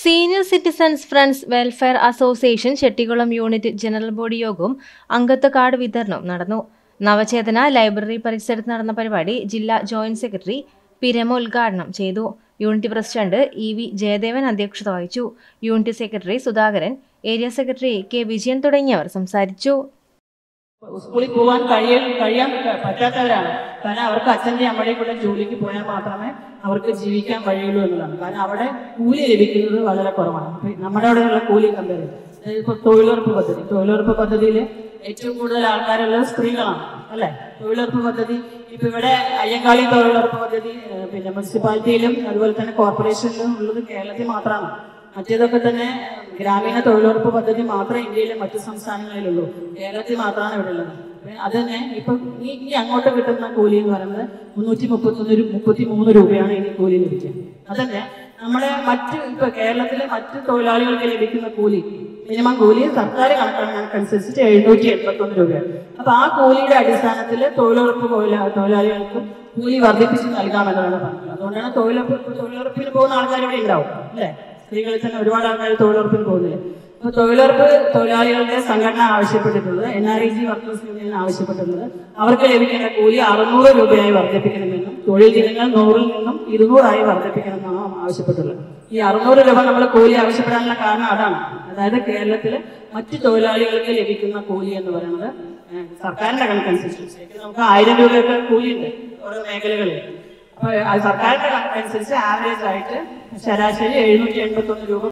senior citizens friends welfare association Chettikulam unit general body യോഗവും അംഗത്വ card വിതരണവും നടന്നു നവചേതന ലൈബ്രറി പരിസരത്ത് നടന്ന പരിപാടി ജില്ലാ ജോയിന്റ് സെക്രട്ടറി പിരമ ഉദ്ഘാടനം ചെയ്തു unit president E V Jayadevan അധ്യക്ഷത വഹിച്ചു unit secretary Sudhakaran area secretary K Vijayan തുടങ്ങിയവർ സംസാരിച്ചു സ്കൂളിൽ പോകാൻ കഴിയ കഴിയാൻ പ- പറ്റാത്തവരാണ് കാരണം അവർക്ക് അച്ഛൻ്റെ അമ്മയുടെയും കൂടെ ജോലിക്ക് പോയാൽ മാത്രമേ അവർക്ക് ജീവിക്കാൻ കഴിയുള്ളൂ എന്നുള്ളതാണ് കാരണം അവിടെ കൂലി ലഭിക്കുന്നത് വളരെ കുറവാണ് ഇപ്പൊ നമ്മുടെ അവിടെയുള്ള കൂലി കമ്പയർ ചെയ്ത് ഇപ്പൊ തൊഴിലുറപ്പ് പദ്ധതി തൊഴിലുറപ്പ് പദ്ധതിയിൽ ഏറ്റവും കൂടുതൽ ആൾക്കാരുള്ളത് സ്ത്രീകളാണ് അല്ലെ തൊഴിലുറപ്പ് പദ്ധതി ഇപ്പൊ ഇവിടെ അയ്യങ്കാളി തൊഴിലുറപ്പ് പദ്ധതി ഏഹ് പിന്നെ മുനിസിപ്പാലിറ്റിയിലും അതുപോലെ തന്നെ കോർപ്പറേഷനിലും ഉള്ളത് കേരളത്തിൽ മാത്രമാണ് മറ്റേതൊക്കെ തന്നെ ഗ്രാമീണ തൊഴിലുറപ്പ് പദ്ധതി മാത്രമേ ഇന്ത്യയിലെ മറ്റു സംസ്ഥാനങ്ങളിലുള്ളൂ കേരളത്തിൽ മാത്രമാണ് ഇവിടെ ഉള്ളത് അപ്പൊ അത് തന്നെ ഇപ്പൊ ഈ ഇനി അങ്ങോട്ട് കിട്ടുന്ന കൂലി എന്ന് പറയുന്നത് മുന്നൂറ്റി മുപ്പത്തൊന്ന് മുപ്പത്തി മൂന്ന് രൂപയാണ് ഇനി കൂലി ലഭിക്കുക അതന്നെ നമ്മുടെ മറ്റ് ഇപ്പൊ കേരളത്തിലെ മറ്റ് തൊഴിലാളികൾക്ക് ലഭിക്കുന്ന കൂലി മിനിമം കൂലി സർക്കാർ കണക്കനുസരിച്ച് എഴുന്നൂറ്റി എൺപത്തി ഒന്ന് രൂപയാണ് അപ്പൊ ആ കൂലിയുടെ അടിസ്ഥാനത്തിൽ തൊഴിലുറപ്പ് തൊഴിലാ- തൊഴിലാളികൾക്ക് കൂലി വർദ്ധിപ്പിച്ച് നൽകാമെന്നാണ് പറഞ്ഞത് അതുകൊണ്ടാണ് തൊഴിലുറപ്പ് തൊഴിലുറപ്പിന് പോകുന്ന ആൾക്കാർ ഇവിടെ ഉണ്ടാവും അല്ലേ സ്ത്രീകളിൽ തന്നെ ഒരുപാട് ആൾക്കാർ തൊഴിലുറപ്പിന് പോകുന്നില്ല അപ്പൊ തൊഴിലുറപ്പ് തൊഴിലാളികളുടെ സംഘടന ആവശ്യപ്പെട്ടിട്ടുള്ളത് N R E G workers union ആവശ്യപ്പെട്ടിട്ടുള്ളത് അവർക്ക് ലഭിക്കേണ്ട കൂലി അറുന്നൂറ് രൂപയായി വർദ്ധിപ്പിക്കണമെന്നും തൊഴിൽ ദിനങ്ങൾ നൂറിൽ നിന്നും ഇരുന്നൂറായി വർദ്ധിപ്പിക്കണമെന്നാണ് ആവശ്യപ്പെട്ടുള്ളത് ഈ അറുന്നൂറ് രൂപ നമ്മൾ കൂലി ആവശ്യപ്പെടാനുള്ള കാരണം അതാണ് അതായത് കേരളത്തിലെ മറ്റു തൊഴിലാളികൾക്ക് ലഭിക്കുന്ന കൂലി എന്ന് പറയുന്നത് ഏഹ്, സർക്കാരിന്റെ കണക്കനുസരിച്ച് ശരിക്കും നമുക്ക് ആയിരം രൂപയൊക്കെ കൂലിയുണ്ട് ഓരോ മേഖലകളിൽ അപ്പൊ അത് സർക്കാരിന്റെ കണക്കനുസരിച്ച് ആവറേജ് ആയിട്ട് ശരാശരി എഴുന്നൂറ്റി എൺപത്തി ഒന്ന് രൂപ